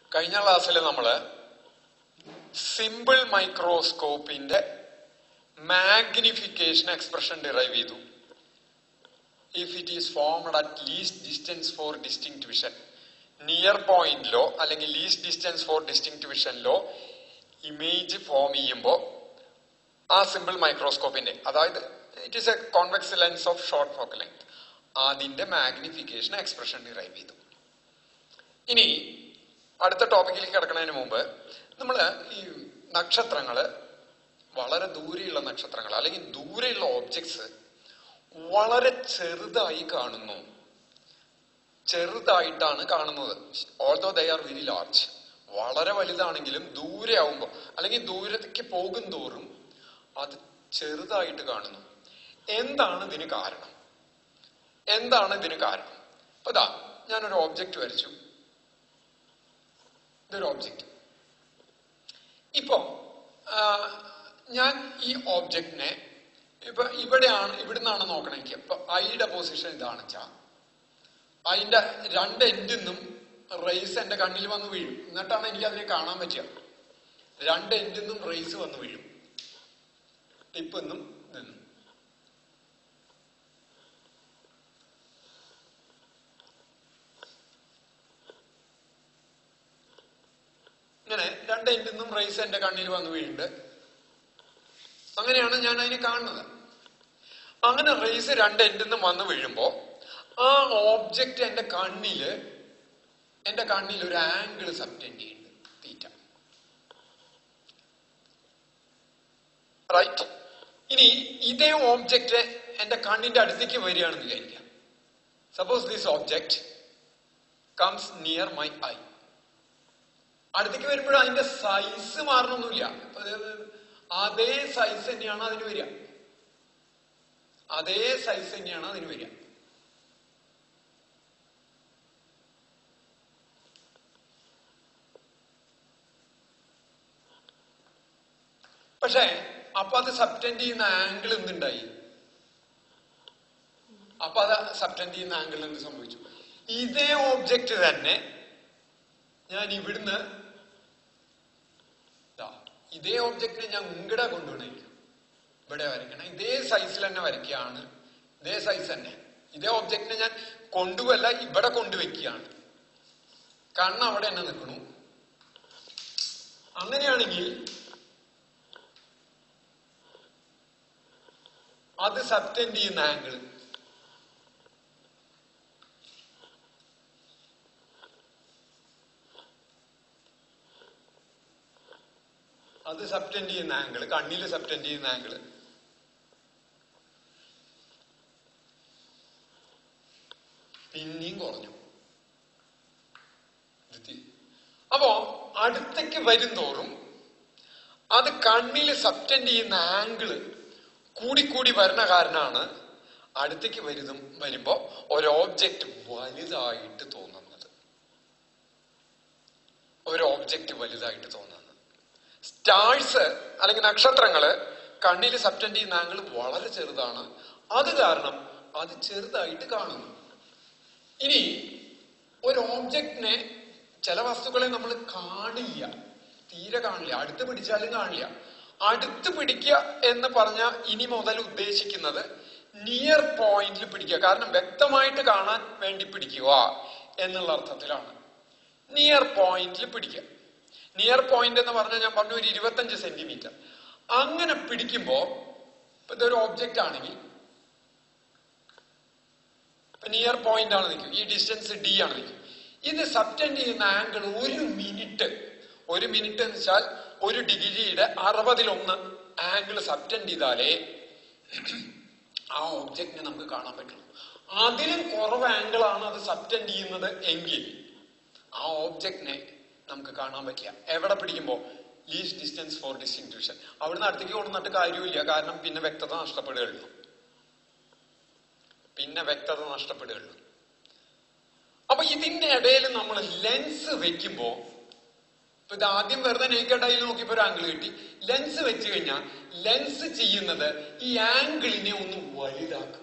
കഴിഞ്ഞ ക്ലാസ്സിൽ നമ്മള് സിമ്പിൾ മൈക്രോസ്കോപ്പിന്റെ മാഗ്നിഫിക്കേഷൻ എക്സ്പ്രഷൻ ഡിറൈവ് ചെയ്തു if it is formed at least distance for distinct vision near പോയിന്റിലോ അല്ലെങ്കിൽ ലീസ്റ്റ് ഡിസ്റ്റൻസ് ഫോർ ഡിസ്റ്റിങ് വിഷനിലോ ഇമേജ് ഫോം ചെയ്യുമ്പോൾ ആ സിമ്പിൾ മൈക്രോസ്കോപ്പിന്റെ അതായത് it is a convex lens of short focal length അതിന്റെ മാഗ്നിഫിക്കേഷൻ എക്സ്പ്രഷൻ ഡിറൈവ് ചെയ്തു ഇനി അടുത്ത ടോപ്പിക്കിലേക്ക് കിടക്കുന്നതിന് മുമ്പ് നമ്മൾ ഈ നക്ഷത്രങ്ങള് വളരെ ദൂരെയുള്ള നക്ഷത്രങ്ങൾ അല്ലെങ്കിൽ ദൂരെയുള്ള ഓബ്ജക്ട്സ് വളരെ ചെറുതായി കാണുന്നു ചെറുതായിട്ടാണ് കാണുന്നത് although they are very large വളരെ വലുതാണെങ്കിലും ദൂരെ ആവുമ്പോൾ അല്ലെങ്കിൽ ദൂരത്തേക്ക് പോകും തോറും അത് ചെറുതായിട്ട് കാണുന്നു എന്താണ് ഇതിന് കാരണം എന്താണ് ഇതിന് കാരണം അപ്പൊ ഇതാ ഞാനൊരു ഓബ്ജക്റ്റ് വരച്ചു ഇതൊരു ഓബ്ജക്റ്റ് ഇപ്പോ ആ, ഞാൻ ഈ ഓബ്ജക്റ്റിനെ ഇപ്പൊ ഇവിടെയാണ് ഇവിടുന്നാണ് നോക്കണമെങ്കിൽ ഇപ്പൊ ഐയുടെ പൊസിഷൻ ഇതാണ് വെച്ചാ അതിന്റെ രണ്ട് എൻഡിൽ നിന്നും റേസ് എന്റെ കണ്ണിൽ വന്ന് വീഴും എന്നിട്ടാണ് എനിക്ക് അതിനെ കാണാൻ പറ്റുക രണ്ട് എൻഡിൽ നിന്നും റേസ് വന്ന് വീഴും ടിപ്പ് നിന്നും നിന്നും ഇങ്ങനെ രണ്ട് എൻഡിൽ നിന്നും റേസ് എന്റെ കണ്ണിൽ വന്ന് വീഴുന്നുണ്ട് അങ്ങനെയാണ് ഞാൻ അതിനെ കാണുന്നത് അങ്ങനെ റേസ് രണ്ട് എൻഡിൽ നിന്നും വന്ന് വീഴുമ്പോ ആ ഓബ്ജക്റ്റ് എന്റെ കണ്ണില് എന്റെ കണ്ണിൽ ഒരു ആംഗിൾ സബ്റ്റൻഡ് ചെയ്യുന്നുണ്ട് തീറ്റ റൈറ്റ് ഇനി ഇതേ ഓബ്ജക്റ്റ് എന്റെ കണ്ണിന്റെ അടുത്തേക്ക് വരികയാണെന്ന് വിചാരിക്കാം suppose this object comes near my eye അടുത്തേക്ക് വരുമ്പോഴും അതിന്റെ സൈസ് മാറണമൊന്നുമില്ല അപ്പൊ ഇത് അതേ സൈസ് തന്നെയാണ് അതിന് വരിക അതേ സൈസ് തന്നെയാണ് അതിന് വരിക പക്ഷേ അപ്പൊ അത് സബ്റ്റൻഡ് ചെയ്യുന്ന ആംഗിൾ എന്തുണ്ടായി അപ്പൊ അത് സബ്റ്റൻഡ് ചെയ്യുന്ന ആംഗിൾ എന്ത് സംഭവിച്ചു ഇതേ ഓബ്ജക്റ്റ് തന്നെ ഞാൻ ഇവിടുന്ന് ദാ, ഇതേ ഓബ്ജക്റ്റിനെ ഞാൻ ഇങ്ങടെ കൊണ്ടുപോകണമായിരിക്കും ഇവിടെ വരയ്ക്കണം ഇതേ സൈസിൽ തന്നെ വരയ്ക്കുകയാണ് ഇതേ സൈസ് തന്നെ ഇതേ ഓബ്ജക്റ്റിനെ ഞാൻ കൊണ്ടുപോകല്ല ഇവിടെ കൊണ്ടുവയ്ക്കുകയാണ് കണ്ണ് അവിടെ തന്നെ നിൽക്കണു അങ്ങനെയാണെങ്കിൽ അത് സബ്റ്റൻഡ് ചെയ്യുന്ന ആംഗിൾ അത് സബ്റ്റൻഡ് ചെയ്യുന്ന ആംഗിൾ കണ്ണിൽ സബ്റ്റൻഡ് ചെയ്യുന്ന ആംഗിൾ പിന്നെയും കുറഞ്ഞു ഇത് അപ്പോ അടുത്തേക്ക് വരും തോറും അത് കണ്ണിൽ സബ്റ്റൻഡ് ചെയ്യുന്ന ആംഗിള് കൂടിക്കൂടി വരുന്ന കാരണമാണ് അടുത്തേക്ക് വരുതും വരുമ്പോ ഒരു ഓബ്ജക്റ്റ് വലുതായിട്ട് തോന്നുന്നത് ഒരു ഓബ്ജക്റ്റ് വലുതായിട്ട് തോന്നുന്നത് സ്റ്റാഴ്സ് അല്ലെങ്കിൽ നക്ഷത്രങ്ങള് കണ്ണിൽ സബ്റ്റൻഡ് ചെയ്യുന്ന ആംഗിൾ വളരെ ചെറുതാണ് അത് കാരണം അത് ചെറുതായിട്ട് കാണുന്നു ഇനി ഒരു ഓബ്ജക്റ്റിനെ ചില വസ്തുക്കളെ നമ്മൾ കാണില്ല തീരെ കാണില്ല അടുത്ത് പിടിച്ചാലും കാണില്ല അടുത്ത് പിടിക്കുക എന്ന് പറഞ്ഞ ഇനി മുതൽ ഉദ്ദേശിക്കുന്നത് നിയർ പോയിന്റിൽ പിടിക്കുക കാരണം വ്യക്തമായിട്ട് കാണാൻ വേണ്ടി പിടിക്കുക എന്നുള്ള അർത്ഥത്തിലാണ് നിയർ പോയിന്റിൽ പിടിക്കുക നിയർ പോയിന്റ് എന്ന് പറഞ്ഞാൽ ഞാൻ പറഞ്ഞു ഒരു ഇരുപത്തഞ്ച് സെന്റിമീറ്റർ അങ്ങനെ പിടിക്കുമ്പോ ഇപ്പൊ ഇതൊരു ഓബ്ജക്റ്റ് ആണെങ്കിൽ നിയർ പോയിന്റ് ആണ് നിൽക്കും ഈ ഡിസ്റ്റൻസ് ഡി ആണ് നിൽക്കും ഇത് സബ്റ്റൻഡ് ചെയ്യുന്ന ആംഗിൾ ഒരു മിനിറ്റ് ഒരു മിനിറ്റ് എന്ന് വെച്ചാൽ ഒരു ഡിഗ്രിയുടെ അറുപതിലൊന്ന് ആംഗിൾ സബ്റ്റൻഡ് ചെയ്താലേ ആ ഓബ്ജക്റ്റിനെ നമുക്ക് കാണാൻ പറ്റുള്ളൂ അതിലും കുറവ് ആംഗിൾ ആണ് അത് സബ്റ്റൻഡ് ചെയ്യുന്നത് എങ്കിൽ ആ ഓബ്ജക്റ്റിനെ നമുക്ക് കാണാൻ പറ്റില്ല എവിടെ പിടിക്കുമ്പോ ലീസ്റ്റ് ഡിസ്റ്റൻസ് ഫോർ ഡിസ്റ്റിങ്ഷൻ അവിടുന്ന് അടുത്തേക്ക് കൊണ്ടുവന്നിട്ട് കാര്യമില്ല കാരണം പിന്നെ വ്യക്തത നഷ്ടപ്പെടുകയുള്ളൂ പിന്നെ വ്യക്തത നഷ്ടപ്പെടുകയുള്ളൂ അപ്പൊ ഇതിന്റെ ഇടയിൽ നമ്മൾ ലെൻസ് വെക്കുമ്പോ ഇപ്പൊ ഇത് ആദ്യം വെറുതെ നേക്കഡ് ആയി നോക്കിയപ്പോ ഒരു ആംഗിൾ കിട്ടി ലെൻസ് വെച്ച് കഴിഞ്ഞാൽ ലെൻസ് ചെയ്യുന്നത് ഈ ആംഗിളിനെ ഒന്ന് വലുതാക്കും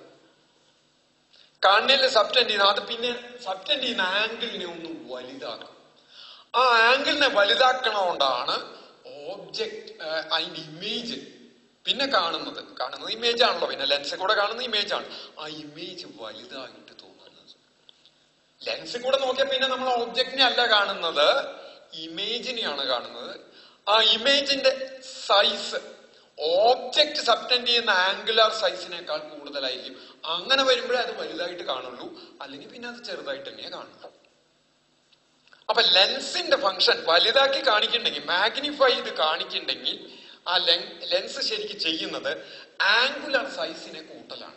കണ്ണിൽ സബ്റ്റൻഡ് ചെയ്യുന്ന അത് പിന്നെ സബ്റ്റൻഡ് ചെയ്യുന്ന ആംഗിളിനെ ഒന്ന് വലുതാക്കും ആ ആംഗിളിനെ വലുതാക്കണോണ്ടാണ് ഓബ്ജക്റ്റ് അതിന്റെ ഇമേജ് പിന്നെ കാണുന്നത് കാണുന്നത് ഇമേജ് ആണല്ലോ പിന്നെ ലെൻസിൽ കൂടെ കാണുന്ന ഇമേജ് ആണ് ആ ഇമേജ് വലുതായിട്ട് തോന്നുന്നത് ലെൻസിൽ കൂടെ നോക്കിയാൽ പിന്നെ നമ്മൾ ഓബ്ജക്റ്റിനെ അല്ല കാണുന്നത് ഇമേജിനെയാണ് കാണുന്നത് ആ ഇമേജിന്റെ സൈസ് ഓബ്ജക്റ്റ് സബ്റ്റൻഡ് ചെയ്യുന്ന ആംഗുലാർ സൈസിനേക്കാൾ കൂടുതലായിരിക്കും അങ്ങനെ വരുമ്പോഴേ അത് വലുതായിട്ട് കാണുള്ളൂ അല്ലെങ്കിൽ പിന്നെ അത് ചെറുതായിട്ട് തന്നെ കാണുള്ളൂ അപ്പൊ ലെൻസിന്റെ ഫംഗ്ഷൻ വലുതാക്കി കാണിക്കണ്ടെങ്കിൽ മാഗ്നിഫൈ ചെയ്ത് കാണിക്കണ്ടെങ്കിൽ ആ ലെൻസ് ശരിക്ക് ചെയ്യുന്നത് ആംഗുലർ സൈസിനെ കൂട്ടലാണ്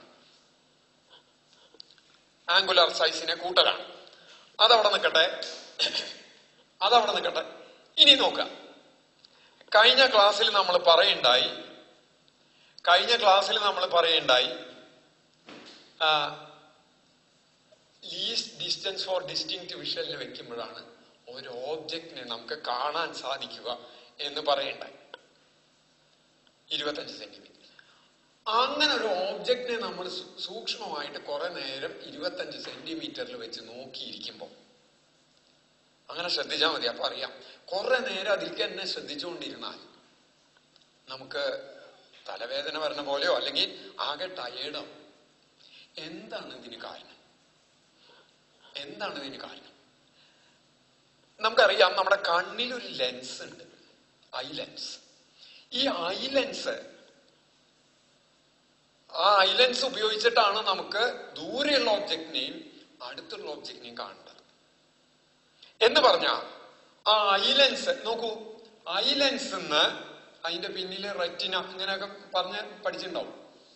ആംഗുലർ സൈസിനെ കൂട്ടലാണ് അതവിടെ നിൽക്കട്ടെ അതവിടെ നിൽക്കട്ടെ ഇനി നോക്കാം കഴിഞ്ഞ ക്ലാസ്സിൽ നമ്മൾ പറയുണ്ടായി കഴിഞ്ഞ ക്ലാസ്സിൽ നമ്മൾ പറയുണ്ടായി ലീസ്റ്റ് ഡിസ്റ്റൻസ് ഫോർ ഡിസ്റ്റിങ്ക്ട് വിഷനിൽ വെക്കുമ്പോഴാണ് ഒരു ഓബ്ജക്റ്റിനെ നമുക്ക് കാണാൻ സാധിക്കുക എന്ന് പറയണ്ടായി ഇരുപത്തഞ്ച് സെന്റിമീറ്റർ അങ്ങനെ ഒരു ഓബ്ജക്റ്റിനെ നമ്മൾ സൂ- സൂക്ഷ്മമായിട്ട് കുറെ നേരം ഇരുപത്തഞ്ച് സെന്റിമീറ്ററിൽ വെച്ച് നോക്കിയിരിക്കുമ്പോൾ അങ്ങനെ ശ്രദ്ധിച്ചാൽ മതി അപ്പൊ അറിയാം കുറെ നേരം അതിലേക്ക് തന്നെ ശ്രദ്ധിച്ചുകൊണ്ടിരുന്നാൽ നമുക്ക് തലവേദന വരുന്ന പോലെയോ അല്ലെങ്കിൽ ആകെ ടയേർഡോ എന്താണ് ഇതിന് കാരണം എന്താണ് ഇതിന് കാരണം നമുക്കറിയാം നമ്മുടെ കണ്ണിൽ ഒരു ലെൻസ് ഉണ്ട് ഐ ലെൻസ് ഈ ഐ ലെൻസ് ആ ഐ ലെൻസ് ഉപയോഗിച്ചിട്ടാണ് നമുക്ക് ദൂരെയുള്ള ഒബ്ജക്റ്റിനെയും അടുത്തുള്ള ഒബ്ജക്റ്റിനെയും കാണേണ്ടത് എന്ന് പറഞ്ഞ ആ ഐ ലെൻസ് നോക്കൂ ഐ ലെൻസ് അതിന്റെ പിന്നില് റെറ്റിന ഇങ്ങനെയൊക്കെ പറഞ്ഞ് പഠിച്ചിട്ടുണ്ടാവും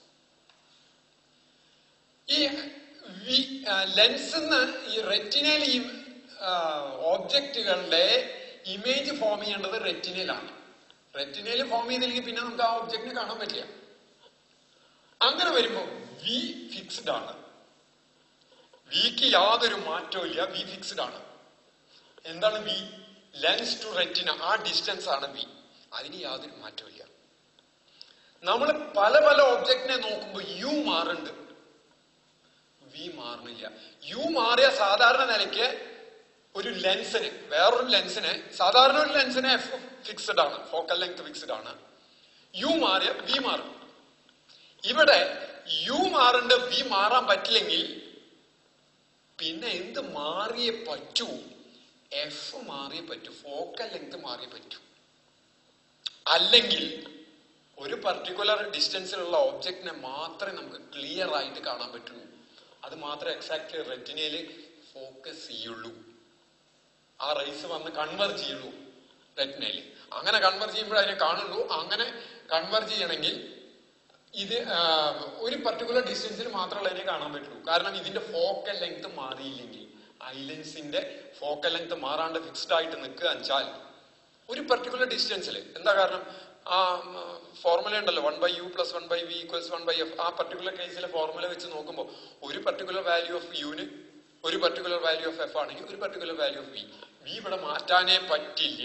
ഈ ലെൻസ് ഈ റെറ്റിനയിൽ ഈ ഓബ്ജക്റ്റുകളുടെ ഇമേജ് ഫോം ചെയ്യേണ്ടത് റെറ്റിനയിലാണ് റെറ്റിനയിൽ ഫോം ചെയ്തില്ലെങ്കിൽ പിന്നെ നമുക്ക് ആ ഒബ്ജക്റ്റിനെ കാണാൻ പറ്റില്ല അങ്ങനെ വരുമ്പോൾ വി ഫിക്സ്ഡ് ആണ് വിക്ക് യാതൊരു മാറ്റവും ഇല്ല വി ഫിക്സ്ഡ് ആണ് എന്താണ് വി ലെൻസ് ടു റെറ്റിന ആ ഡിസ്റ്റൻസ് ആണ് വി അതിന് യാതൊരു മാറ്റവും ഇല്ല നമ്മൾ പല പല ഒബ്ജക്റ്റിനെ നോക്കുമ്പോൾ യു മാറുന്നുണ്ട് വി മാറുന്നില്ല യു മാറിയ സാധാരണ നിലയ്ക്ക് ഒരു ലെൻസിന് വേറൊരു ലെൻസിന് സാധാരണ ഒരു ലെൻസിന് എഫ് ഫിക്സ്ഡ് ആണ് ഫോക്കൽ ലെങ്ത് ഫിക്സ്ഡ് ആണ് യു മാറിയ വി മാറും ഇവിടെ യു മാറേണ്ട വി മാറാൻ പറ്റില്ലെങ്കിൽ പിന്നെ എന്ത് മാറിയേ പറ്റൂ എഫ് മാറിയേ പറ്റൂ ഫോക്കൽ ലെങ്ത് മാറിയേ പറ്റൂ അല്ലെങ്കിൽ ഒരു പർട്ടിക്കുലർ ഡിസ്റ്റൻസിലുള്ള ഒബ്ജക്റ്റിനെ മാത്രമേ നമുക്ക് ക്ലിയർ ആയിട്ട് കാണാൻ പറ്റുള്ളൂ അത് മാത്രമേ എക്സാക്ട്ലി റെറ്റിനയിൽ ഫോക്കസ് ചെയ്യുള്ളൂ ആ റൈസ് വന്ന് കൺവെർജ് ചെയ്യുള്ളൂ റെറ്റിനയിൽ അങ്ങനെ കൺവെർജ് ചെയ്യുമ്പോൾ അതിനെ കാണുള്ളൂ അങ്ങനെ കൺവെർജ് ചെയ്യണമെങ്കിൽ ഇത് ആ, ഒരു പർട്ടിക്കുലർ ഡിസ്റ്റൻസിൽ മാത്രമേ അതിനെ കാണാൻ പറ്റുള്ളൂ കാരണം ഇതിന്റെ ഫോക്കൽ ലെങ്ത് മാറിയില്ലെങ്കിൽ ഐലൻസിന്റെ ഫോക്കൽ ലെങ്ത് മാറാണ്ട് ഫിക്സ്ഡ് ആയിട്ട് നിൽക്കുക വെച്ചാൽ ഒരു പർട്ടിക്കുലർ ഡിസ്റ്റൻസിൽ എന്താ കാരണം ആ ഫോർമുല ഉണ്ടല്ലോ one by u plus one by v equals one by f ആ പർട്ടിക്കുലർ കേസിലെ ഫോർമുല വെച്ച് നോക്കുമ്പോൾ ഒരു പർട്ടിക്കുലർ വാല്യൂ ഓഫ് യുന് ഒരു പർട്ടിക്കുലർ വാല്യൂ ഓഫ് എഫ് ആണെങ്കിൽ ഒരു particular value of v v ഇവിടെ മാറ്റാനേ പറ്റില്ല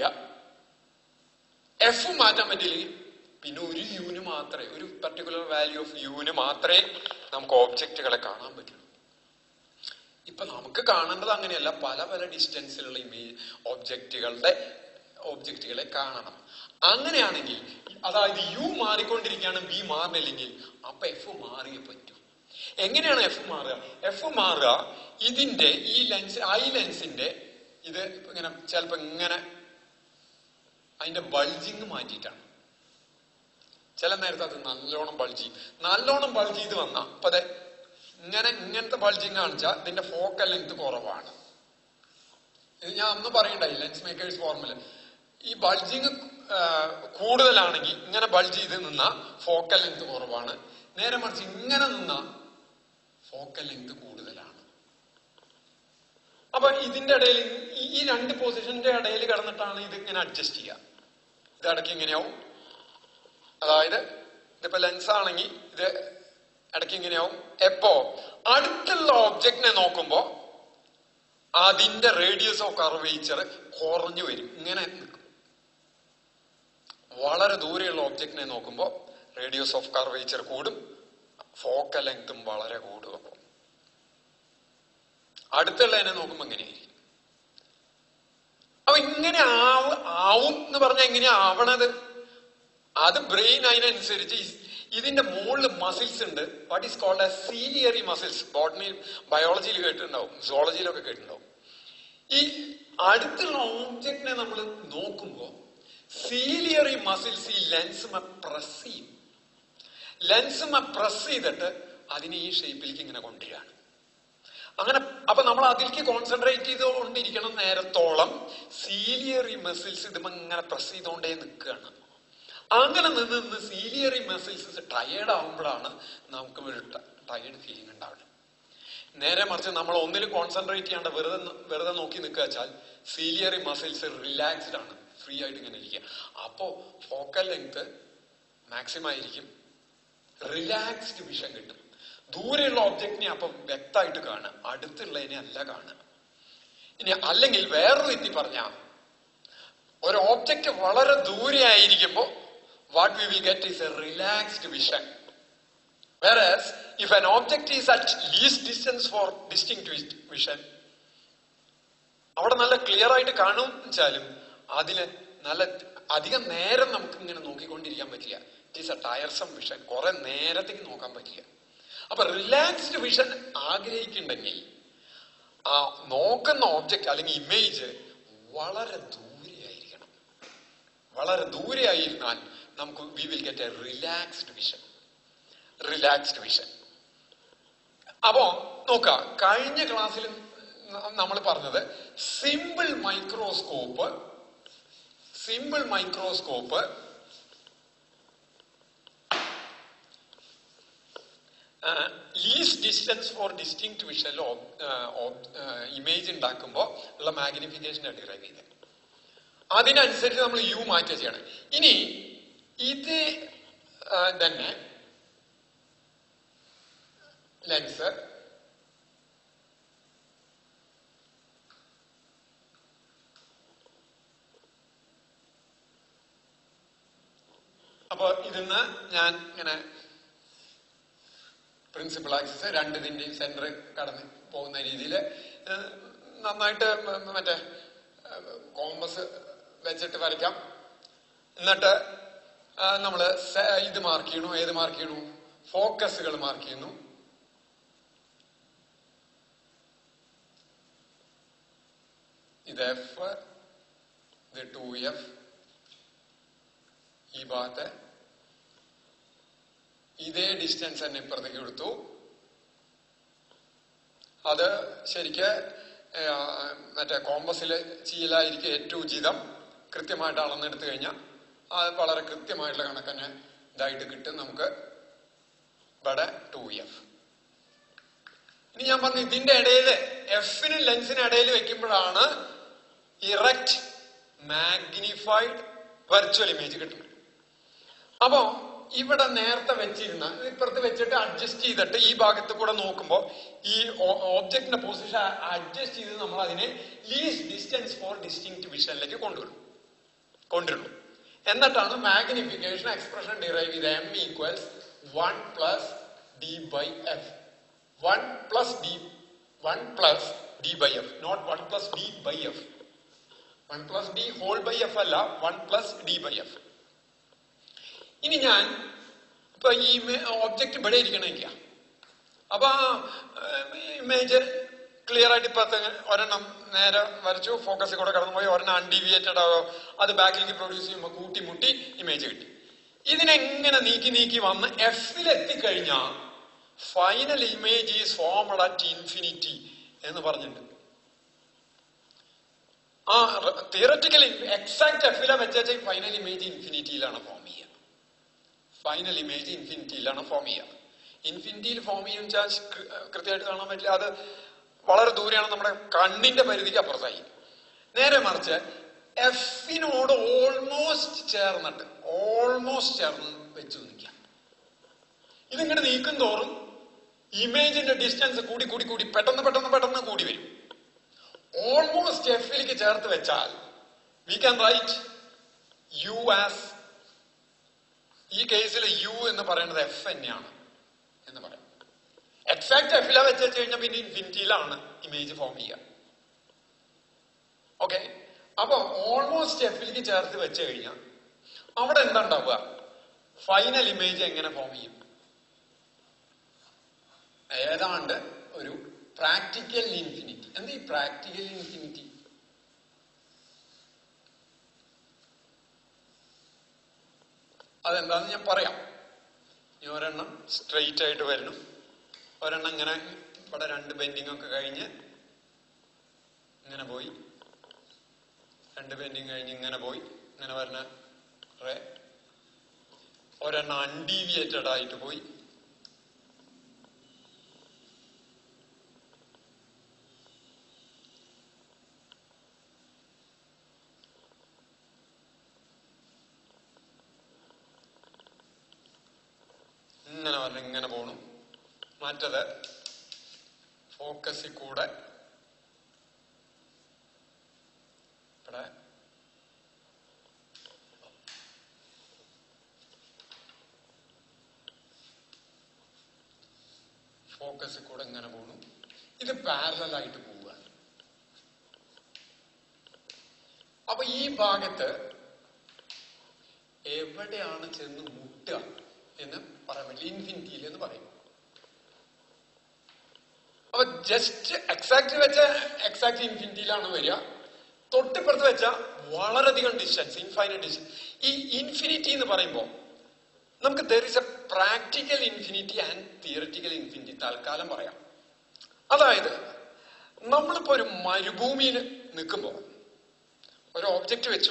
എഫ് മാറ്റാൻ പറ്റില്ലെങ്കിൽ പിന്നെ ഒരു യുന് മാത്രമേ ഒരു പർട്ടിക്കുലർ വാല്യൂ ഓഫ് യുന് മാത്രമേ നമുക്ക് ഓബ്ജക്റ്റുകളെ കാണാൻ പറ്റുള്ളൂ ഇപ്പൊ നമുക്ക് കാണേണ്ടത് അങ്ങനെയല്ല പല പല ഡിസ്റ്റൻസിലുള്ള ഇമേജ് ഓബ്ജക്റ്റുകളുടെ ഓബ്ജക്റ്റുകളെ കാണണം അങ്ങനെയാണെങ്കിൽ അതായത് യു മാറിക്കൊണ്ടിരിക്കുകയാണ് വി മാറുന്നില്ലെങ്കിൽ അപ്പൊ എഫ് മാറിയേ പറ്റൂ എങ്ങനെയാണ് എഫ് മാറുക എഫ് മാറുക ഇതിന്റെ ഈ ലെൻസ് ഐ ലെൻസിന്റെ ഇത് ഇങ്ങനെ ചിലപ്പോ ഇങ്ങനെ അതിന്റെ ബൾജിങ് മാറ്റിയിട്ടാണ് ചില നേരത്ത് അത് നല്ലോണം ബൾജ് ചെയ്യും നല്ലോണം ബൾജ് ചെയ്ത് വന്ന അപ്പൊ അതെ ഇങ്ങനെ ഇങ്ങനത്തെ ബൾജിങ് കാണിച്ചാൽ ഇതിന്റെ ഫോക്കൽ ലെങ്ത് കുറവാണ് ഇത് ഞാൻ അന്ന് പറയണ്ടായി ലെൻസ് മേക്കേഴ്സ് ഫോർമുല ഈ ബൾജിങ് കൂടുതലാണെങ്കിൽ ഇങ്ങനെ ബൾജ് ചെയ്ത് നിന്ന ഫോക്കൽ ലെങ്ത് കുറവാണ് നേരെ മറിച്ച് ഇങ്ങനെ നിന്ന ഫോക്കൽ ലെങ്ത് കൂടുതലാണ് അപ്പൊ ഇതിന്റെ ഇടയിൽ ഈ- ഈ രണ്ട് പൊസിഷന്റെ ഇടയിൽ കിടന്നിട്ടാണ് ഇത് ഇങ്ങനെ അഡ്ജസ്റ്റ് ചെയ്യുക ഇത് ഇടയ്ക്ക് ഇങ്ങനെയാവും അതായത് ഇതിപ്പോ ലെൻസ് ആണെങ്കിൽ ഇത് ഇടയ്ക്ക് ഇങ്ങനെയാവും എപ്പോ അടുത്തുള്ള ഓബ്ജക്റ്റിനെ നോക്കുമ്പോ അതിന്റെ റേഡിയസ് ഓഫ് കർവേച്ചർ കുറഞ്ഞു വരും ഇങ്ങനെ നിൽക്കും വളരെ ദൂരെയുള്ള ഒബ്ജക്റ്റിനെ നോക്കുമ്പോൾ റേഡിയസ് ഓഫ് കർവേച്ചർ കൂടും ഫോക്കൽ ലെങ്തും വളരെ കൂടും അപ്പം അടുത്തുള്ളതിനെ നോക്കുമ്പോൾ എങ്ങനെയായിരിക്കും അപ്പൊ ഇങ്ങനെ ആവും ആവും എന്ന് പറഞ്ഞാൽ എങ്ങനെയാ ആവണത് അത് ബ്രെയിൻ അതിനനുസരിച്ച് ഇസ്- ഇതിന്റെ മുകളിൽ മസിൽസ് ഉണ്ട് what is called a ciliary muscles ബോട്ടണിയിൽ ബയോളജിയിൽ കേട്ടിട്ടുണ്ടാവും സുവോളജിയിലൊക്കെ കേട്ടിട്ടുണ്ടാവും ഈ അടുത്തുള്ള ഓബ്ജക്റ്റിനെ നമ്മൾ നോക്കുമ്പോൾ സീലിയറി മസിൽസ് ഈ ലെൻസുമ പ്രസ് ചെയ്യും ലെൻസുമ പ്രസ് ചെയ്തിട്ട് അതിനെ ഈ ഷേപ്പിലേക്ക് ഇങ്ങനെ കൊണ്ടുവരികയാണ് അങ്ങനെ അപ്പൊ നമ്മൾ അതിലേക്ക് കോൺസെൻട്രേറ്റ് ചെയ്തുകൊണ്ടിരിക്കണം നേരത്തോളം സീലിയറി മസിൽസ് ഇതും ഇങ്ങനെ പ്രസ് ചെയ്തുകൊണ്ടേ നിൽക്കുകയാണ് അങ്ങനെ നിന്ന് നിന്ന് സീലിയറി മസിൽസ് ടയേർഡ് ആവുമ്പോഴാണ് നമുക്ക് ഒരു ടയേർഡ് ഫീലിംഗ് ഉണ്ടാവുന്നത് നേരെ മറിച്ച് നമ്മൾ ഒന്നിലും കോൺസെൻട്രേറ്റ് ചെയ്യാണ്ട് വെറുതെ ന- വെറുതെ നോക്കി നിൽക്കുക വെച്ചാൽ സീലിയറി മസിൽസ് റിലാക്സ്ഡ് ആണ് ഫ്രീ ആയിട്ട് ഇങ്ങനെ ഇരിക്കുക അപ്പോ ഫോക്കൽ ലെങ്ത് മാക്സിമം ആയിരിക്കും റിലാക്സ്ഡ് വിഷൻ കിട്ടും ദൂരെയുള്ള ഒബ്ജക്റ്റിനെ അപ്പം വ്യക്തമായിട്ട് കാണുക അടുത്തുള്ളതിനെ അല്ല കാണുക ഇനി അല്ലെങ്കിൽ വേറൊരു രീതി പറഞ്ഞാൽ ഒരു ഓബ്ജക്റ്റ് വളരെ ദൂരെ ആയിരിക്കുമ്പോൾ what we will get is a relaxed vision Whereas, if an object is at least distance for distinct vision, അവിടെ നല്ല ക്ലിയർ ആയിട്ട് കാണും വെച്ചാലും അതിന് നല്ല അധികം നേരം നമുക്ക് ഇങ്ങനെ നോക്കിക്കൊണ്ടിരിക്കാൻ പറ്റില്ല it is a tiresome vision കുറെ നേരത്തേക്ക് നോക്കാൻ പറ്റില്ല അപ്പൊ റിലാക്സ്ഡ് വിഷൻ ആഗ്രഹിക്കുന്നുണ്ടെങ്കിൽ ആ നോക്കുന്ന ഓബ്ജക്റ്റ് അല്ലെങ്കിൽ ഇമേജ് വളരെ ദൂരെയായിരിക്കണം വളരെ ദൂരെയായിരുന്നാൽ നമുക്ക് we will get a relaxed vision relaxed vision അപ്പോ നോക്ക കഴിഞ്ഞ ക്ലാസ്സിൽ നമ്മൾ പറഞ്ഞത് simple microscope simple microscope least distance for distinct vision image ഉണ്ടാക്കുമ്പോൾ ഉള്ള മാഗ്നിഫിക്കേഷൻ ഡിറൈവ് ചെയ്തത് അതിനനുസരിച്ച് നമ്മൾ യു മാറ്റുക ചെയ്യണം ഇനി ഇത് ആ, തന്നെ ലെൻസ് അപ്പൊ ഇതിന്ന് ഞാൻ ഇങ്ങനെ പ്രിൻസിപ്പൽ ആക്സസ് രണ്ടിതിന്റെയും സെന്റർ കടന്ന് പോകുന്ന രീതിയിൽ നന്നായിട്ട് മ- മ- മറ്റേ കോമ്പസ് വെച്ചിട്ട് വരയ്ക്കാം എന്നിട്ട് നമ്മൾ ഇത് മാർക്ക് ചെയ്യണു ഏത് മാർക്ക് ചെയ്യണു ഫോക്കസുകൾ മാർക്ക് ചെയ്യുന്നു ഇത് എഫ് ഇത് ടു എഫ് ഈ ഭാഗത്ത് ഇതേ ഡിസ്റ്റൻസ് തന്നെ ഇപ്പുറത്തേക്ക് എടുത്തു അത് ശരിക്ക് ആ, മറ്റേ കോമ്പസില് ചീലായിരിക്കും ഏറ്റവും ഉചിതം കൃത്യമായിട്ട് അളന്നെടുത്തു കഴിഞ്ഞാൽ അത് വളരെ കൃത്യമായിട്ടുള്ള കണക്ക് തന്നെ ഇതായിട്ട് കിട്ടും നമുക്ക് ഇവിടെ ടു എഫ് ഇനി ഞാൻ പറഞ്ഞു ഇതിന്റെ ഇടയിൽ എഫിനും ലെൻസിനും ഇടയിൽ വെക്കുമ്പോഴാണ് ഇറക്റ്റ് മാഗ്നിഫൈഡ് വെർച്വൽ ഇമേജ് കിട്ടുന്നത് അപ്പോ ഇവിടെ നേരത്തെ വെച്ചിരുന്ന ഇപ്പുറത്ത് വെച്ചിട്ട് അഡ്ജസ്റ്റ് ചെയ്തിട്ട് ഈ ഭാഗത്ത് കൂടെ നോക്കുമ്പോൾ ഈ ഓബ്ജക്റ്റിന്റെ പൊസിഷൻ അഡ്ജസ്റ്റ് ചെയ്ത് നമ്മൾ അതിനെ ലീസ്റ്റ് ഡിസ്റ്റൻസ് ഫോർ ഡിസ്റ്റിങ് വിഷനിലേക്ക് കൊണ്ടുവരും കൊണ്ടുവരുന്നു എന്നിട്ടാണ് മാഗ്നിഫിക്കേഷൻ എക്സ്പ്രഷൻ ഡിറൈവ് ചെയ്ത് m equals one plus d by F one plus d one plus d by f not one plus d by F one plus ഡി ഹോൾ ബൈ എഫ് അല്ല one plus d by f ഇനി ഞാൻ ഇപ്പൊ ഈ ഓബ്ജക്റ്റ് ഇവിടെ ഇരിക്കണില്ല അപ്പൊ ഇമേജ് ക്ലിയർ ആയിട്ട് ഇപ്പൊ ഒരെണ്ണം നേരെ വരച്ചു ഫോക്കസ് കൂടെ കടന്നു പോയി ഒരെണ്ണം അൺഡിവിയേറ്റഡ് ആവോ അത് ബാക്കിലേക്ക് പ്രൊഡ്യൂസ് ചെയ്യുമ്പോൾ കൂട്ടി മുട്ടി ഇമേജ് കിട്ടി ഇതിനെങ്ങനെ നീക്കി നീക്കി വന്ന് എഫിൽ എത്തിക്കഴിഞ്ഞാൽ final image is formed at infinity എന്ന് പറഞ്ഞിട്ടുണ്ട് ആ തിയററ്റിക്കലി എക്സാക്ട് എഫിലെ വെച്ചാൽ ഫൈനൽ ഇമേജ് ഇൻഫിനിറ്റിയിലാണ് ഫോം ചെയ്യുക ഫൈനൽ ഇമേജ് ഇൻഫിനിറ്റിയിലാണ് ഫോം ചെയ്യുക ഇൻഫിനിറ്റിയിൽ ഫോം ചെയ്യുന്ന വെച്ചാൽ കൃത്യമായിട്ട് കാണാൻ പറ്റില്ല അത് വളരെ ദൂരെയാണ് നമ്മുടെ കണ്ണിന്റെ പരിധിക്ക് അപ്പുറത്തായി നേരെ മറിച്ച് എഫിനോട് ഓൾമോസ്റ്റ് ചേർന്നിട്ട് ഓൾമോസ്റ്റ് ചേർന്ന് വെച്ചു നിൽക്കാം ഇതിങ്ങനെ നീക്കും തോറും ഇമേജിന്റെ ഡിസ്റ്റൻസ് കൂടി കൂടി കൂടി പെട്ടെന്ന് പെട്ടെന്ന് പെട്ടെന്ന് കൂടി വരും ഓൾമോസ്റ്റ് എഫിലേക്ക് ചേർത്ത് വെച്ചാൽ we can write u as ഈ കേസിൽ യു എന്ന് പറയുന്നത് എഫ് തന്നെയാണ് എന്ന് പറയാം എക്സാക്ട് എഫില വെച്ച് കഴിഞ്ഞാൽ പിന്നെ ഇൻഫിനിറ്റിയിലാണ് ഇമേജ് ഫോം ചെയ്യുക ഓക്കെ അപ്പൊ ഓൾമോസ്റ്റ് എഫിലേക്ക് ചേർത്ത് വെച്ച് കഴിഞ്ഞാൽ അവിടെ എന്താ ഉണ്ടാവുക ഫൈനൽ ഇമേജ് എങ്ങനെ ഫോം ചെയ്യും ഏതാണ്ട് ഒരു പ്രാക്ടിക്കൽ ഇൻഫിനിറ്റി എന്താ ഈ പ്രാക്ടിക്കൽ ഇൻഫിനിറ്റി അതെന്താന്ന് ഞാൻ പറയാം ഇനി ഒരെണ്ണം സ്ട്രെയിറ്റ് ആയിട്ട് വരണം ഒരെണ്ണം ഇങ്ങനെ ഇവിടെ രണ്ട് ബെൻഡിങ് ഒക്കെ കഴിഞ്ഞ് ഇങ്ങനെ പോയി രണ്ട് ബെൻഡിങ് കഴിഞ്ഞ് ഇങ്ങനെ പോയി ഇങ്ങനെ പറഞ്ഞ റേ ഒരെണ്ണം അൺഡീവിയേറ്റഡ് ആയിട്ട് പോയി ഇങ്ങനെ പറഞ്ഞ് ഇങ്ങനെ പോണു മറ്റത് ഫോക്കസിൽ കൂടെ ഇവിടെ ഫോക്കസിൽ കൂടെ ഇങ്ങനെ പോണു ഇത് പാരലൽ ആയിട്ട് പോവുക അപ്പൊ ഈ ഭാഗത്ത് എവിടെയാണ് ചെന്ന് മുട്ടുക എന്ന് പറയാൻ പറ്റില്ല ഇൻഫിനിറ്റിയിൽ എന്ന് പറയും അപ്പൊ ജസ്റ്റ് എക്സാക്ട് വെച്ച എക്സാക്ട് ഇൻഫിനിറ്റിയിലാണ് വരിക തൊട്ടിപ്പുറത്ത് വെച്ച വളരെയധികം ഡിസ്റ്റൻസ് ഇൻഫൈനറ്റ് ഡിസ്റ്റൻസ് ഈ ഇൻഫിനിറ്റി എന്ന് പറയുമ്പോൾ നമുക്ക് there is a practical infinity and theoretical infinity തൽക്കാലം പറയാം അതായത് നമ്മളിപ്പോ ഒരു മരുഭൂമിയിൽ നിൽക്കുമ്പോൾ ഒരു ഓബ്ജക്റ്റ് വെച്ചു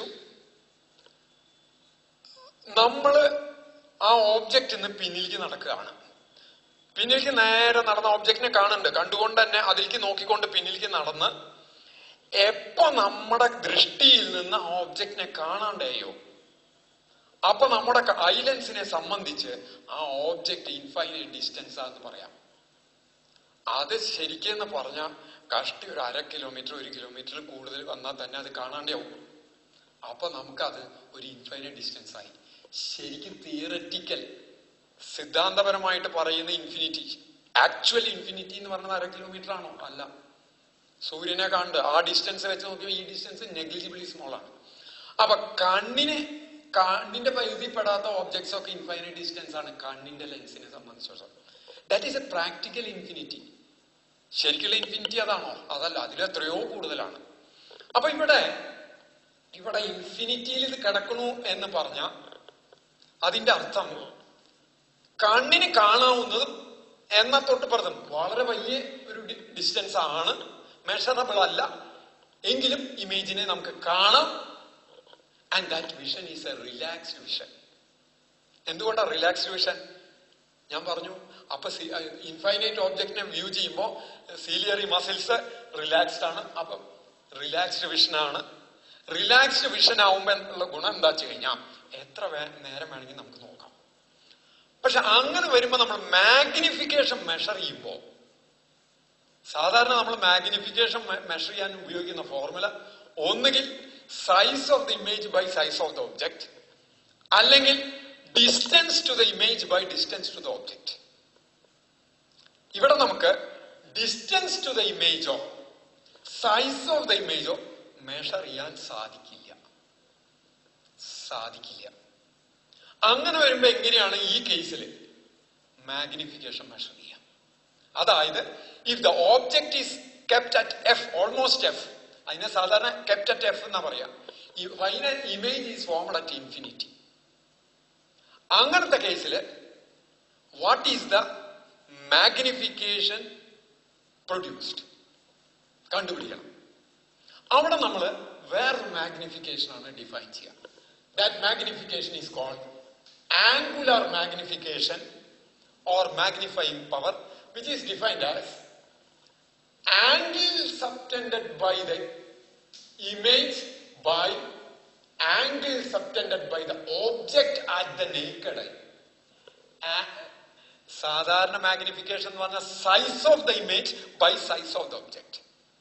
നമ്മള് ആ ഓബ്ജക്റ്റ് ഇന്ന് പിന്നിലേക്ക് നടക്കുകയാണ് പിന്നിലേക്ക് നേരെ നടന്ന ഓബ്ജക്റ്റിനെ കാണുന്നുണ്ട് കണ്ടുകൊണ്ട് തന്നെ അതിലേക്ക് നോക്കിക്കൊണ്ട് പിന്നിലേക്ക് നടന്ന് എപ്പോ നമ്മുടെ ദൃഷ്ടിയിൽ നിന്ന് ആ ഓബ്ജക്റ്റിനെ കാണാണ്ടേയോ അപ്പൊ നമ്മുടെ ഐലൻസിനെ സംബന്ധിച്ച് ആ ഓബ്ജക്റ്റ് ഇൻഫൈനൈറ്റ് ഡിസ്റ്റൻസ് ആന്ന് പറയാം അത് ശരിക്കെന്ന് പറഞ്ഞ കഷ്ടി ഒരു അര കിലോമീറ്റർ ഒരു കിലോമീറ്റർ കൂടുതൽ വന്നാൽ തന്നെ അത് കാണാണ്ടാവും അപ്പൊ നമുക്കത് ഒരു ഇൻഫൈനൈറ്റ് ഡിസ്റ്റൻസ് ആയി ശരിക്കും തിയററ്റിക്കൽ സിദ്ധാന്തപരമായിട്ട് പറയുന്ന ഇൻഫിനിറ്റി ആക്ച്വൽ ഇൻഫിനിറ്റി എന്ന് പറയുന്നത് അര കിലോമീറ്റർ ആണോ അല്ല സൂര്യനെ കണ്ട് ആ ഡിസ്റ്റൻസ് വെച്ച് നോക്കിയാൽ ഈ ഡിസ്റ്റൻസ് നെഗ്ലിജിബിളി സ്മോൾ ആണ് അപ്പൊ കണ്ണിനെ കണ്ണിന്റെ പരിധിപ്പെടാത്ത ഓബ്ജക്ട്സ് ഒക്കെ ഇൻഫൈനൈറ്റ് ഡിസ്റ്റൻസ് ആണ് കണ്ണിന്റെ ലെൻസിനെ സംബന്ധിച്ചിടത്തോളം that is a practical infinity ശരിക്കുള്ള ഇൻഫിനിറ്റി അതാണോ അതല്ല അതിൽ എത്രയോ കൂടുതലാണ് അപ്പൊ ഇവിടെ ഇവിടെ ഇൻഫിനിറ്റിയിൽ ഇത് കിടക്കണു എന്ന് പറഞ്ഞ അതിന്റെ അർത്ഥം കണ്ണിന് കാണാവുന്നതും എന്ന തൊട്ടുപുറത്തും വളരെ വലിയ ഒരു ഡിസ്റ്റൻസ് ആണ് മെഷറബിൾ അല്ല എങ്കിലും ഇമേജിനെ നമുക്ക് കാണാം and that vision is a relaxed vision എന്തുകൊണ്ടാണ് റിലാക്സ്ഡ് വിഷൻ ഞാൻ പറഞ്ഞു അപ്പൊ ഇൻഫൈനൈറ്റ് ഓബ്ജക്റ്റിനെ വ്യൂ ചെയ്യുമ്പോൾ സീലിയറി മസിൽസ് റിലാക്സ്ഡ് ആണ് അപ്പം റിലാക്സ്ഡ് വിഷൻ ആണ് റിലാക്സ്ഡ് വിഷൻ ആവുമ്പോൾ ഉള്ള ഗുണം എന്താ വെച്ച് കഴിഞ്ഞാൽ എത്ര വേ- നേരം വേണമെങ്കിൽ നമുക്ക് നോക്കാം പക്ഷെ അങ്ങനെ വരുമ്പോൾ നമ്മൾ മാഗ്നിഫിക്കേഷൻ മെഷർ ചെയ്യുമ്പോൾ സാധാരണ നമ്മൾ മാഗ്നിഫിക്കേഷൻ മെഷർ ചെയ്യാൻ ഉപയോഗിക്കുന്ന ഫോർമുല ഒന്നുകിൽ size of the image by size of the object അല്ലെങ്കിൽ distance to the image by distance to the object ഇവിടെ നമുക്ക് ഡിസ്റ്റൻസ് ടു ദ ഇമേജോ സൈസ് ഓഫ് ദ ഇമേജോ മെഷർ ചെയ്യാൻ സാധിക്കില്ല സാധിക്കില്ല അങ്ങനെ വരുമ്പോ എങ്ങനെയാണ് ഈ കേസിൽ മാഗ്നിഫിക്കേഷൻ മെഷർ ചെയ്യാം അതായത് if the object is kept at f almost f അതിനെ സാധാരണ കെപ്റ്റ് അറ്റ് എഫ് എന്നാ പറയാ ഈ final image is formed at infinity അങ്ങനത്തെ കേസിൽ what is the magnification produced കണ്ടുപിടിക്കണം അവിടെ നമ്മൾ വേറൊരു മാഗ്നിഫിക്കേഷൻ ആണ് ഡിഫൈൻ ചെയ്യുക that magnification is called angular magnification or magnifying power which is defined as angle subtended by the image by angle subtended by the object at the naked eye. ആ- സാധാരണ magnification എന്ന് പറഞ്ഞാൽ size of the image by size of the object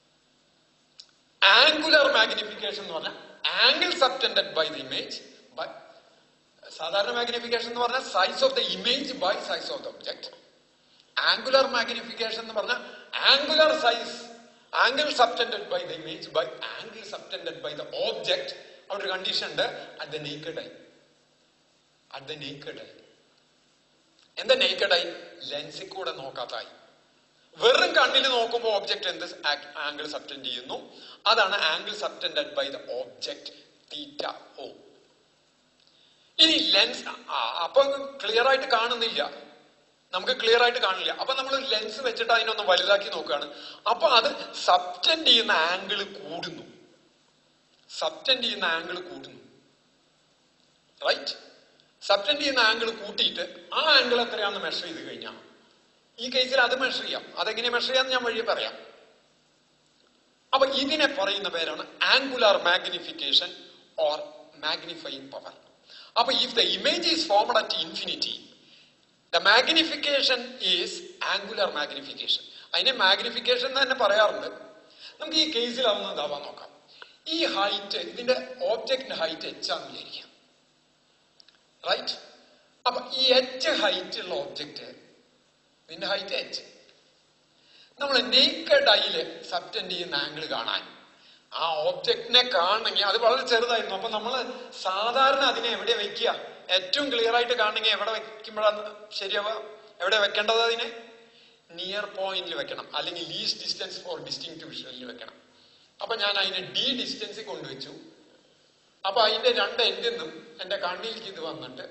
angular magnification എന്ന് പറഞ്ഞാൽ angle subtended by the image by സാധാരണ magnification എന്ന് പറഞ്ഞാൽ size of the image by size of the object angular magnification എന്ന് പറഞ്ഞാൽ angular size angle subtended by the image by angle subtended by the object അവിടെ ഒരു condition ഉണ്ട് at the naked eye at the naked eye എന്താ naked eye ലെൻസിൽ കൂടെ നോക്കാത്തായി വെറും കണ്ണിൽ നോക്കുമ്പോൾ ഓബ്ജക്ട് എന്ത് ആംഗിൾ സബ്റ്റൻഡ് ചെയ്യുന്നു അതാണ് angle subtended by the object theta o ഇനി ലെൻസ് അപ്പൊ ക്ലിയർ ആയിട്ട് കാണുന്നില്ല നമുക്ക് ക്ലിയർ ആയിട്ട് കാണില്ല അപ്പൊ നമ്മൾ ലെൻസ് വെച്ചിട്ട് അതിനൊന്ന് വലുതാക്കി നോക്കുകയാണ് അപ്പൊ അത് സബ്റ്റൻഡ് ചെയ്യുന്ന ആംഗിൾ കൂടുന്നു സബ്റ്റൻഡ് ചെയ്യുന്ന ആംഗിൾ കൂടുന്നു റൈറ്റ് സബ്റ്റൻഡ് ചെയ്യുന്ന ആംഗിൾ കൂട്ടിയിട്ട് ആ ആംഗിൾ എത്രയാണെന്ന് മെഷർ ചെയ്ത് കഴിഞ്ഞാൽ ഈ കേസിൽ അത് മെഷർ ചെയ്യാം അതെങ്ങനെ മെഷർ ചെയ്യാന്ന് ഞാൻ വഴിയെ പറയാം അപ്പൊ ഇതിനെ പറയുന്ന പേരാണ് angular magnification or magnifying power അപ്പൊ if the image is formed at infinity the magnification is angular magnification അതിനെ മാഗ്നിഫിക്കേഷൻ എന്ന് തന്നെ പറയാറുണ്ട് നമുക്ക് ഈ കേസിൽ അതൊന്ന് ഇതാവാൻ നോക്കാം ഈ ഹൈറ്റ് ഇതിന്റെ ഓബ്ജക്റ്റിന്റെ ഹൈറ്റ് എച്ച് ആണെന്ന് വിചാരിക്കാം റൈറ്റ് അപ്പൊ ഈ എച്ച് ഹൈറ്റ് ഉള്ള ഓബ്ജക്റ്റ് ഇതിന്റെ ഹൈറ്റ് എച്ച് നമ്മൾ നേക്കഡ് ഐയില് സബ്റ്റൻഡ് ചെയ്യുന്ന ആംഗിൾ കാണാൻ ആ ഓബ്ജക്റ്റിനെ കാണണമെങ്കിൽ അത് വളരെ ചെറുതായിരുന്നു അപ്പൊ നമ്മൾ സാധാരണ അതിനെ എവിടെ വെക്കുക ഏറ്റവും ക്ലിയർ ആയിട്ട് കാണണമെങ്കിൽ എവിടെ വെക്കുമ്പോഴാണ് ശരിയാവുക എവിടെ വെക്കേണ്ടത് അതിനെ നിയർ പോയിന്റിൽ വെക്കണം അല്ലെങ്കിൽ ലീസ്റ്റ് ഡിസ്റ്റൻസ് ഫോർ ഡിസ്റ്റിങ് വിഷ്വലിൽ വെക്കണം അപ്പൊ ഞാൻ അതിനെ ഡി ഡിസ്റ്റൻസിൽ കൊണ്ടുവച്ചു അപ്പൊ അതിന്റെ രണ്ട് എൻഡിൽ നിന്നും എന്റെ കണ്ണിലേക്ക് ഇത് വന്നിട്ട്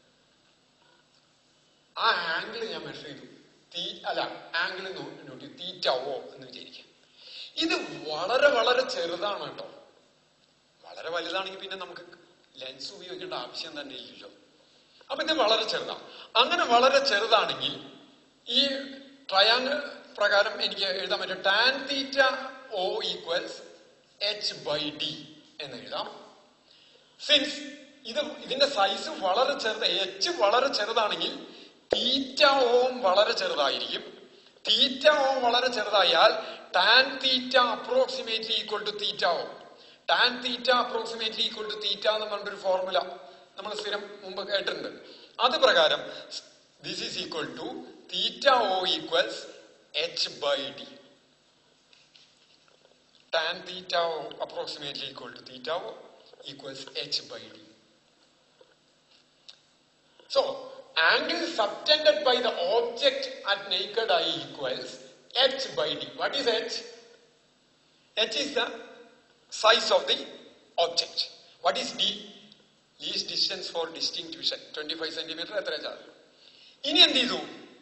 ആ ആംഗിൾ ഞാൻ മെഷർ ചെയ്തു തീ അല്ല ആംഗിൾ നോട്ടി തീറ്റാവോ എന്ന് വിചാരിക്കാം ഇത് വളരെ വളരെ ചെറുതാണ് കേട്ടോ വളരെ വലുതാണെങ്കിൽ പിന്നെ നമുക്ക് ലെൻസ് ഉപയോഗിക്കേണ്ട ആവശ്യം തന്നെ ഇല്ലല്ലോ അപ്പൊ ഇത് വളരെ ചെറുതാണ് അങ്ങനെ വളരെ ചെറുതാണെങ്കിൽ ഈ ട്രയാങ്കിൾ പ്രകാരം എനിക്ക് എഴുതാൻ പറ്റും tan theta o equals h by d എന്ന് എഴുതാം സിൻസ് ഇത് ഇതിന്റെ സൈസ് വളരെ ചെറുത് എച്ച് വളരെ ചെറുതാണെങ്കിൽ തീറ്റ ഓം വളരെ ചെറുതായിരിക്കും തീറ്റ ഓം വളരെ ചെറുതായാൽ tan theta approximately equal to theta o tan theta approximately equal to theta എന്ന് പറഞ്ഞൊരു ഫോർമുല നമ്മൾ സ്ഥിരം മുമ്പ് കേട്ടിട്ടുണ്ട് അത് പ്രകാരം this is equal to theta o equals h by d tan theta o approximately equal to theta o equals h by d So, angle subtended by the object at naked eye equals h by d. What is h? h is the size of the object. What is d? Least distance for distinct vision. 25 centimeter എത്ര charge ഇനി എന്ത് ചെയ്തു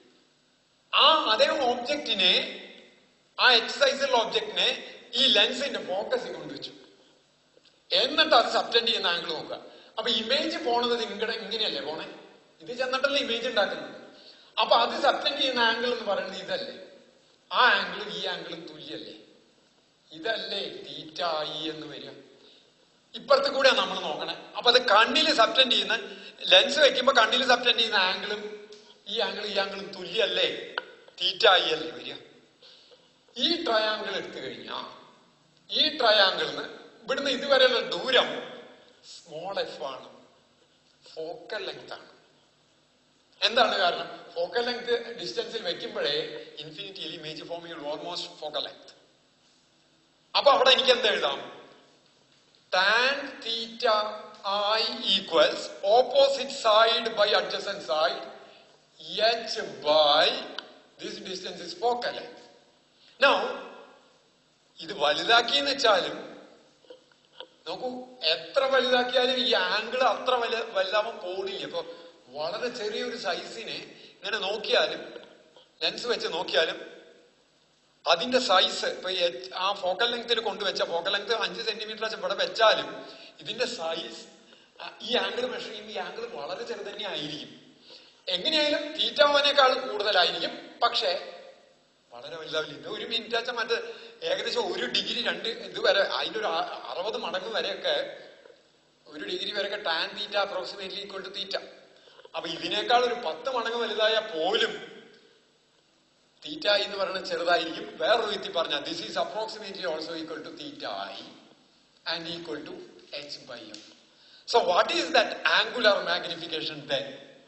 ആ അതേ ഓബ്ജക്റ്റിനെ ആ എക്സസൈസുള്ള ഓബ്ജക്റ്റിനെ ഈ ലെൻസിന്റെ ഫോക്കസിൽ കൊണ്ടുവച്ചു എന്നിട്ട് അത് സബ്റ്റൻഡ് ചെയ്യുന്ന ആംഗിൾ നോക്കുക അപ്പൊ ഇമേജ് പോണത് ഇങ്ങടെ ഇങ്ങനെയല്ലേ പോണേ ഇത് ചെന്നിട്ടല്ലേ ഇമേജ് ഉണ്ടാക്കുന്നത് അപ്പൊ അത് സബ്റ്റൻഡ് ചെയ്യുന്ന ആംഗിൾ എന്ന് പറയുന്നത് ഇതല്ലേ ആ ആംഗിളും ഈ ആംഗിളും തുല്യല്ലേ ഇതല്ലേ തീറ്റ ഐ എന്ന് വരിക ഇപ്പുറത്ത് കൂടെയാണ് നമ്മൾ നോക്കണേ അപ്പൊ അത് കണ്ണിൽ സബ്റ്റൻഡ് ചെയ്യുന്ന ലെൻസ് വെക്കുമ്പോ കണ്ണിൽ സബ്റ്റൻഡ് ചെയ്യുന്ന ആംഗിളും ഈ ആംഗിളും ഈ ആംഗിളും തുല്യല്ലേ തീറ്റ ഐ അല്ലേ വരിക ഈ ട്രയാങ്കിൾ എടുത്തു കഴിഞ്ഞാൽ ഈ ട്രയാങ്കിളിന് ഇവിടുന്ന് ഇതുവരെയുള്ള ദൂരം സ്മോൾ എഫ് ആണ് ഫോക്കൽ ലെങ്ത് ആണ് എന്താണ് കാരണം ഫോക്കൽ ലെങ്ത് ഡിസ്റ്റൻസിൽ വെക്കുമ്പോഴേ ഇൻഫിനിറ്റിയിൽ ഇമേജ് ഫോം ചെയ്യുള്ളൂ ഓൾമോസ്റ്റ് ഫോക്കൽ ലെങ്ത് അപ്പൊ അവിടെ എനിക്ക് എന്ത് എഴുതാം tan theta i equals opposite side by adjacent side h by this distance is focal length now ഇത് വലുതാക്കിയെന്ന് വെച്ചാലും നോക്കൂ എത്ര വലുതാക്കിയാലും ഈ ആംഗിൾ അത്ര വല വലുതാവാൻ പോണില്ല ഇപ്പൊ വളരെ ചെറിയൊരു സൈസിനെ ഇങ്ങനെ നോക്കിയാലും ലെൻസ് വെച്ച് നോക്കിയാലും അതിന്റെ സൈസ് ഇപ്പൊ ഈ എച്ച്- ആ ഫോക്കൽ ലെങ്ത്തിൽ കൊണ്ടുവച്ച ഫോക്കൽ ലെങ്ത് അഞ്ച് സെന്റിമീറ്റർ വെച്ച് ഇവിടെ വെച്ചാലും ഇതിന്റെ സൈസ് ഈ ആംഗിൾ മെഷർ ചെയ്യുമ്പോൾ ഈ ആംഗിൾ വളരെ ചെറുത് തന്നെ ആയിരിക്കും എങ്ങനെയായാലും തീറ്റാവനേക്കാൾ കൂടുതലായിരിക്കും പക്ഷേ വളരെ വലുതാവില്ല ഇത് ഒരു മിനിറ്റ് വെച്ചാൽ മറ്റേ ഏകദേശം ഒരു ഡിഗ്രി രണ്ട് ഇത് വരെ അതിന്റെ ഒരു അ- അറുപത് മടങ്ങ് വരെയൊക്കെ ഒരു ഡിഗ്രി വരെയൊക്കെ tan theta approximately equal to theta അപ്പൊ ഇതിനേക്കാൾ ഒരു പത്ത് മടങ്ങ് വലുതായ പോലും തീറ്റ എന്ന് പറയുന്നത് ചെറുതായിരിക്കും വേറൊരു വ്യക്തി പറഞ്ഞ this is approximately also equal to theta i and equal to h by f so what is that angular magnification then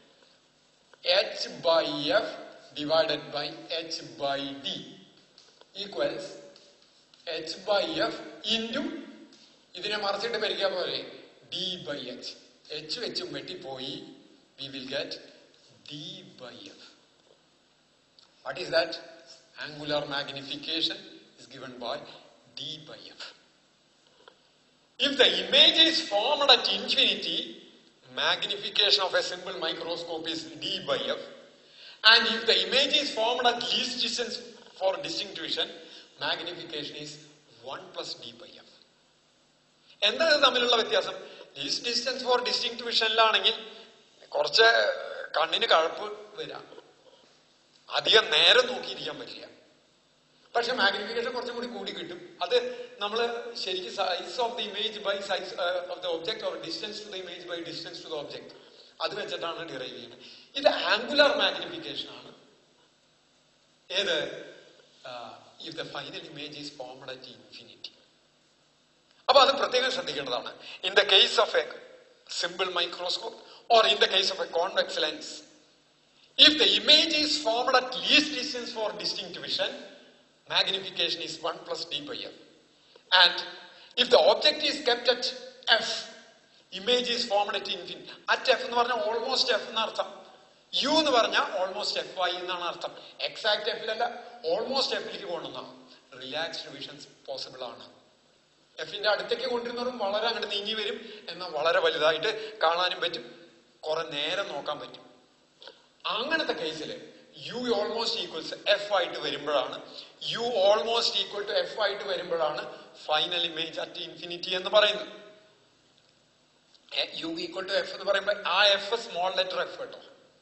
h by f divided by h by d equals h by f into ഇതിനെ മറിച്ചിട്ട് പരിക്കാൻ പോലെ d by h h വെച്ചും വെട്ടിപ്പോയി we will get d by f what is that angular magnification is given by d by f. If the image is formed at infinity, magnification of a simple microscope is d by f. And if the image is formed at least distance for distinction, magnification is 1 plus d by f. എന്താ ഇത് തമ്മിലുള്ള വ്യത്യാസം least distance for distinct വിഷനിലാണെങ്കിൽ കുറച്ച് കണ്ണിന് കഴപ്പ് വരാം അധികം നേരം നോക്കിയിരിക്കാൻ പറ്റില്ല പക്ഷെ മാഗ്നിഫിക്കേഷൻ കുറച്ചും കൂടി കൂടി കിട്ടും അത് നമ്മൾ ശരിക്കും size of the image by size of the object or distance to the image by distance to the object അത് വെച്ചിട്ടാണ് ഡിറൈവ് ചെയ്യുന്നത് ഇത് ആംഗുലർ മാഗ്നിഫിക്കേഷൻ ആണ് ഏത് if the final image is formed at infinity അപ്പൊ അത് പ്രത്യേകം ശ്രദ്ധിക്കേണ്ടതാണ് in the case of a simple microscope or in the case of a convex lens if the image is formed at least distance for distinct vision magnification is 1 plus d by f. And if the object is kept at f, image is formed at infinity. At f എന്ന് പറഞ്ഞാൽ almost F എന്നർത്ഥം U എന്ന് പറഞ്ഞാൽ almost F ആയി എന്നാണ് അർത്ഥം exact എഫിലല്ല almost എഫിലേക്ക് കൊണ്ടുവന്നാണ് relaxed visions possible ആണ് എഫിന്റെ അടുത്തേക്ക് കൊണ്ടിരുന്നവരും വളരെ അങ്ങോട്ട് നീങ്ങി വരും എന്നാൽ വളരെ വലുതായിട്ട് കാണാനും പറ്റും കുറെ നേരം നോക്കാൻ പറ്റും അങ്ങനത്തെ കേസിൽ യു ഓൾമോസ്റ്റ് ഈക്വൽസ് എഫ് ആയിട്ട് വരുമ്പോഴാണ് u almost equal to f ആയിട്ട് വരുമ്പോഴാണ് ഫൈനൽ ഇമേജ് അറ്റ് ഇൻഫിനിറ്റി എന്ന് പറയുന്നത് യു ഈക്വൽ ടു എഫ് എന്ന് പറയുമ്പോൾ ആ എഫ് സ്മോൾ ലെറ്റർ എഫ് കേട്ടോ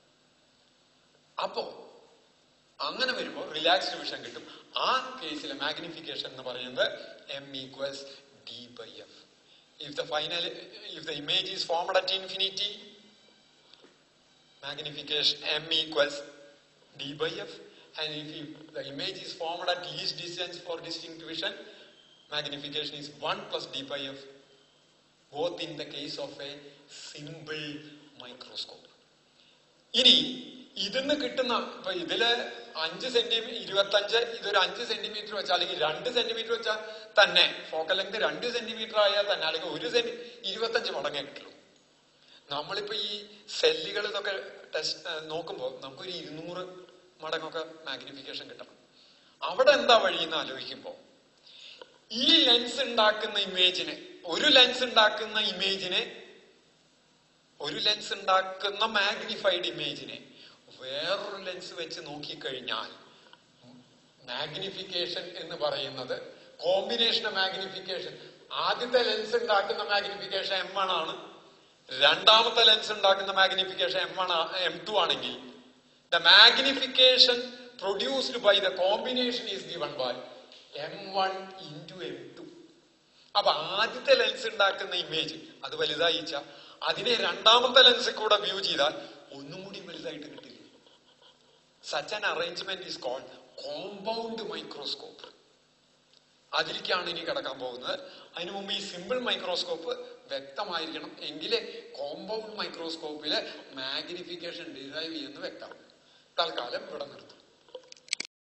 അപ്പോ അങ്ങനെ വരുമ്പോൾ റിലാക്സ്ഡ് വിഷൻ കിട്ടും ആ കേസിലെ മാഗ്നിഫിക്കേഷൻ എന്ന് പറയുന്നത് m equals d by f if the final if the image is formed at infinity magnification m equals d by f and if you, the image is formed at least distance for distinct vision magnification is 1 plus d by f both in the case of a simple microscope ഇനി ഇതിന്ന് കിട്ടുന്ന ഇപ്പൊ ഇതില് അഞ്ച് centimetre ഇരുപത്തഞ്ച് ഇതൊരു അഞ്ച് centimetre വെച്ചാൽ അല്ലെങ്കിൽ രണ്ട് സെന്റിമീറ്റർ വെച്ചാൽ തന്നെ ഫോക്കൽ ലെങ്ത് രണ്ട് സെന്റിമീറ്റർ ആയാൽ തന്നെ അല്ലെങ്കിൽ ഒരു സെന്റി ഇരുപത്തഞ്ച് മടങ്ങേ കിട്ടുള്ളൂ നമ്മളിപ്പോ ഈ സെല്ലുകൾ ഇതൊക്കെ ടെസ്റ്റ് നോക്കുമ്പോൾ നമുക്കൊരു ഇരുന്നൂറ് മടങ്ങൊക്കെ മാഗ്നിഫിക്കേഷൻ കിട്ടണം അവിടെ എന്താ വഴി എന്ന് ആലോചിക്കുമ്പോൾ ഈ ലെൻസ് ഉണ്ടാക്കുന്ന ഇമേജിനെ ഒരു ലെൻസ് ഉണ്ടാക്കുന്ന ഇമേജിനെ ഒരു ലെൻസ് ഉണ്ടാക്കുന്ന മാഗ്നിഫൈഡ് ഇമേജിനെ വേറൊരു ലെൻസ് വെച്ച് നോക്കിക്കഴിഞ്ഞാൽ മാഗ്നിഫിക്കേഷൻ എന്ന് പറയുന്നത് കോമ്പിനേഷൻ മാഗ്നിഫിക്കേഷൻ ആദ്യത്തെ ലെൻസ് ഉണ്ടാക്കുന്ന മാഗ്നിഫിക്കേഷൻ എം വൺ ആണ് രണ്ടാമത്തെ ലെൻസ് ഉണ്ടാക്കുന്ന magnification m one m two ആണെങ്കിൽ the magnification produced by the combination is given by m one into m two അപ്പൊ ആദ്യത്തെ ലെൻസ് ഉണ്ടാക്കുന്ന ഇമേജ് അത് വലുതായിച്ച അതിനെ രണ്ടാമത്തെ ലെൻസിൽ കൂടെ വ്യൂ ചെയ്താൽ ഒന്നും കൂടി വലുതായിട്ട് കിട്ടില്ല such an arrangement is called compound microscope അതിലേക്കാണ് ഇനി കിടക്കാൻ പോകുന്നത് അതിനു മുമ്പ് ഈ സിമ്പിൾ മൈക്രോസ്കോപ്പ് വ്യക്തമായിരിക്കണം എങ്കിലേ കോമ്പൗണ്ട് മൈക്രോസ്കോപ്പിലെ മാഗ്നിഫിക്കേഷൻ ഡിറൈവ് ചെയ്യുന്ന വ്യക്തമാവും തൽക്കാലം ഇവിടെ നിർത്തും